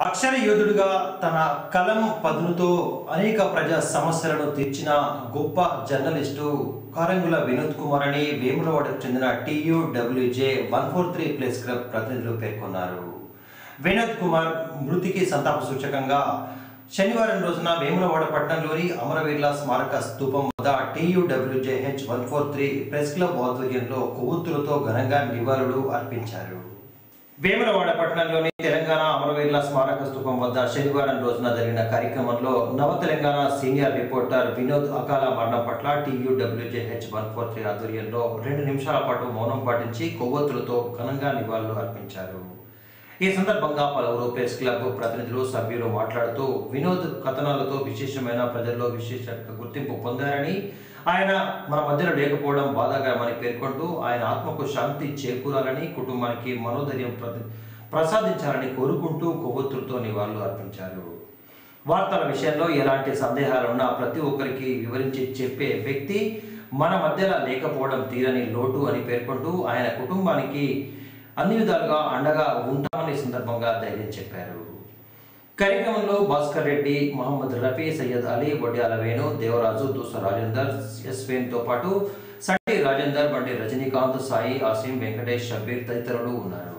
అక్షర యోధుడిగా తన కలం పదునుతో అనేక ప్రజా సమస్యలను తీర్చిన గొప్ప జర్నలిస్టు కారంగుల వినోద్ కుమార్ అని వేములవాడకు చెందిన TUWJ one four three press club ప్రతినిధులు పేర్కొన్నారు వినోద్ కుమార్ మృతికి సంతాప సూచకంగా శనివారం రోజున వేములవాడ పట్టణంలోని అమరవీరుల స్మారక స్తూపం వద్ద TUWJH one four three press club ఆధ్వర్యంలో కొవ్వొత్తులతో ఘనంగా నివాళులు అర్పించారు వేములవాడ పట్టణంలోని తెలంగాణ అమరవీరుల స్మారక స్థూపం వద్ద శనివారం రోజున జరిగిన కార్యక్రమంలో నవ తెలంగాణ సీనియర్ రిపోర్టర్ వినోద్ అకాల మరణం పట్ల టీయూడబ్ల్యూజేహెచ్ వన్ ఫోర్ త్రీ ఆధ్వర్యంలో రెండు నిమిషాల పాటు మౌనం పాటించి కొవ్వొత్తులతో ఘనంగా నివాళులు అర్పించారు ఈ సందర్భంగా పలువురు ప్రెస్ క్లబ్ ప్రతినిధులు సభ్యులు మాట్లాడుతూ వినోద్ కథనాలతో విశేషమైన ప్రజల్లో విశేష గుర్తింపు పొందారని ఆయన మన మధ్యలో లేకపోవడం బాధాకరమని పేర్కొంటూ ఆయన ఆత్మకు శాంతి చేకూరాలని కుటుంబానికి మనోధైర్యం ప్రతి ప్రసాదించాలని కోరుకుంటూ కొవ్వొత్తులతో నివాళులు అర్పించారు వార్తల విషయంలో ఎలాంటి సందేహాలున్నా ప్రతి ఒక్కరికి వివరించి చెప్పే వ్యక్తి మన మధ్యలో లేకపోవడం తీరని లోటు అని పేర్కొంటూ ఆయన కుటుంబానికి అన్ని విధాలుగా అండగా ఉంటామని సందర్భంగా ధైర్యం చెప్పారు కార్యక్రమంలో భాస్కర్ రెడ్డి మహమ్మద్ రఫీ సయ్యద్ అలీ వడ్యాల వేణు దేవరాజు దూస రాజేందర్ ఎస్ వేణుతో పాటు సంటి రాజేందర్ బండి రజనీకాంత్ సాయి ఆసిం వెంకటేష్ షబీర్ తదితరులు ఉన్నారు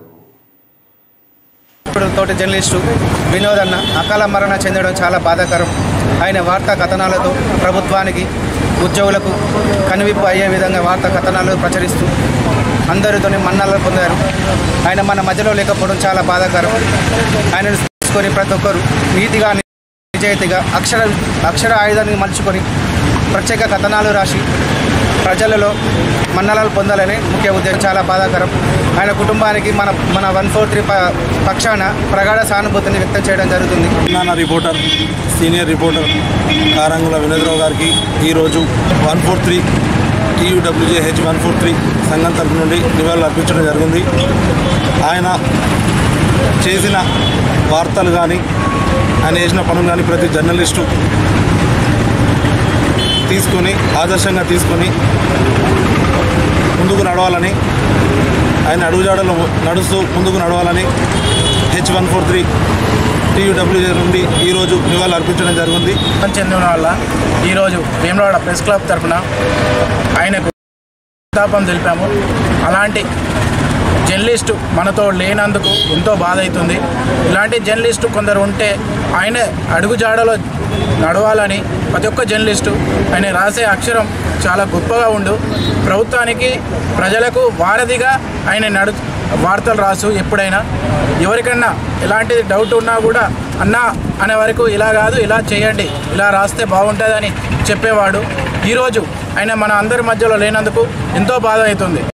ఇప్పుడు తోటి జర్నలిస్టు వినోద్ అన్న అకాల మరణ చెందడం చాలా బాధాకరం ఆయన వార్తా కథనాలతో ప్రభుత్వానికి ఉద్యోగులకు కనువిప్పు అయ్యే విధంగా వార్తా కథనాలు ప్రచురిస్తూ అందరితోని మన్నాలు పొందారు ఆయన మన మధ్యలో లేకపోవడం చాలా బాధాకరం ఆయనను తీసుకొని ప్రతి ఒక్కరు నీతిగా నిజాయితీగా అక్షర అక్షర ఆయుధాన్ని మలుచుకొని ప్రత్యేక కథనాలు రాసి ప్రజలలో మన్నలాలు పొందాలని ముఖ్య ఉద్దేశం చాలా బాధాకరం ఆయన కుటుంబానికి మన మన వన్ ఫోర్ త్రీ పక్షాన ప్రగాఢ సానుభూతిని వ్యక్తం చేయడం జరుగుతుంది Telangana reporter senior reporter Karangula Vinodarao గారికి ఈరోజు one four three TUWJH one four three సంఘం తరపు నుండి నివాళులు అర్పించడం జరిగింది ఆయన చేసిన వార్తలు కానీ ఆయన చేసిన పనులు కానీ ప్రతి జర్నలిస్టు తీసుకొని ఆదర్శంగా తీసుకొని ముందుకు నడవాలని ఆయన అడుగుజాడలో నడుస్తూ ముందుకు నడవాలని H one four three TUWJ నుండి ఈరోజు నివాళులు అర్పించడం జరిగింది చెందిన వల్ల ఈరోజు వేమలవాడ ప్రెస్ క్లబ్ తరఫున ఆయనకు సంతాపం తెలిపాము అలాంటి జర్నలిస్టు మనతో లేనందుకు ఎంతో బాధ అవుతుంది ఇలాంటి జర్నలిస్టు కొందరు ఉంటే ఆయన అడుగుజాడలో నడవాలని ప్రతి ఒక్క జర్నలిస్టు ఆయన రాసే అక్షరం చాలా గొప్పగా ఉండు ప్రభుత్వానికి ప్రజలకు వారధిగా ఆయన నడు వార్తలు రాసు ఎప్పుడైనా ఎవరికన్నా ఎలాంటి డౌట్ ఉన్నా కూడా అన్నా అనే వరకు ఇలా కాదు ఇలా చేయండి ఇలా రాస్తే బాగుంటుందని చెప్పేవాడు ఈరోజు ఆయన మన అందరి మధ్యలో లేనందుకు ఎంతో బాధ అవుతుంది